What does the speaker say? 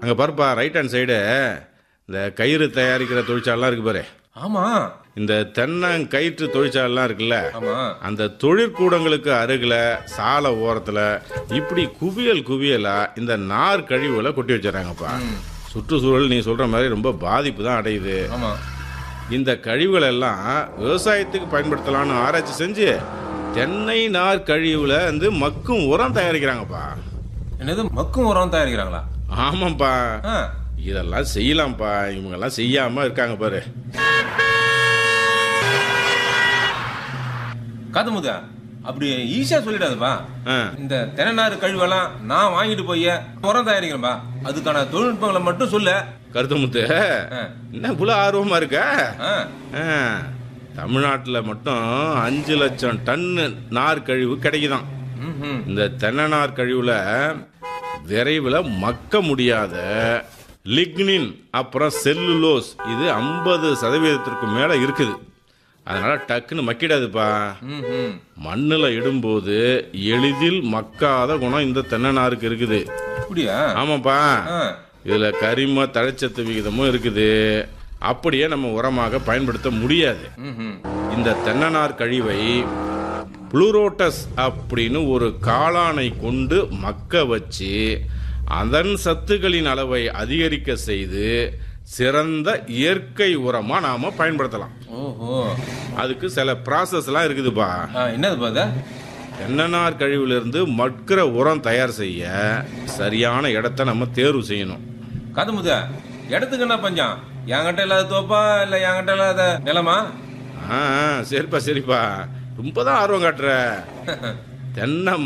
அங்கே பாருப்பா right hand side இந்த கயிறு தயாரிக்கிற தொழிற்சாலாம் இருக்கு பாரு ஆமா இந்த தென்னங்கயிற்று தொழிற்சாலாம் இருக்குல்ல ஆமா அந்த தொழிற்கூடங்களுக்கு அருகில் சாலை ஓரத்தில் இப்படி குவியல் குவியலா இந்த நார் கழிவுகளை கொட்டி வச்சிடறாங்கப்பா சுற்றுச்சூழல் நீ சொல்ற மாதிரி ரொம்ப பாதிப்பு தான் அடையுது ஆமா இந்த கழிவுகள் எல்லாம் விவசாயத்துக்கு பயன்படுத்தலாம்னு ஆராய்ச்சி செஞ்சு தென்னை நார் கழிவுல வந்து மக்கும் உரம் தயாரிக்கிறாங்கப்பா என்னது மக்கும் உரம் தயாரிக்கிறாங்களா ஆமாப்பா ஆ, இதெல்லாம் செய்யலாம்ப்பா இவங்கெல்லாம் செய்யாம இருக்காங்க பாரு காத்தமுதா அப்படி ஈஸியா சொல்லிடாதப்பா ஆ. இந்த தென்னநாறு கழிவெல்லாம் நான் வாங்கிட்டு போய் உரம் தயாரிக்கிறேன்பா அதுக்கான தொழில்நுட்பங்களை மட்டும் சொல்லு கருத்தமுத்து ஆ. என்ன இவ்வளோ ஆர்வமா இருக்க ஆ, ஆ, தமிழ்நாட்டில் மட்டும் அஞ்சு லட்சம் டன்னு நார் கழிவு கிடைக்குதாம் ம், ம். இந்த தென்னை நார் கழிவுல விரைவில் மக்க முடியாத லிக்னின் அப்புறம் செல்லுலோஸ் இது ஐம்பது சதவீதத்திற்கு மேலே இருக்குது அதனால டக்குன்னு மக்கிடாதுப்பா ம், ம். மண்ணில் இடும்போது எளிதில் மக்காத குணம் இந்த தென்னை நாருக்கு இருக்குது அப்படியா ஆமாப்பா ஆ, இதில் கரிம தழைச்சத்து விகிதமும் இருக்குது அப்படியே நம்ம உரமாக பயன்படுத்த முடியாது ம், ம். இந்த தென்னனார் கழிவை புளூரோட்டஸ் அப்படின்னு ஒரு காளானை கொண்டு மக்க வச்சு அதன் சத்துக்களின் அளவை அதிகரிக்க செய்து சிறந்த இயற்கை உரமா நாம பயன்படுத்தலாம் ஓஹோ அதுக்கு சில ப்ராசஸ்லாம் இருக்குதுப்பா ஆ, என்னது பாத தென்னனார் கழிவிலிருந்து மட்கிற உரம் தயார் செய்ய சரியான இடத்த நம்ம தேர்வு செய்யணும் காத்தமுதா இடத்துக்கு என்ன பஞ்சம் என்கிட்ட இல்லாத தோப்பா இல்ல என்கிட்ட இல்லாத நிலமா ஆ ஆ, சரிப்பா சரிப்பா ரொம்ப தான் ஆர்வம் காட்டுற தென்னை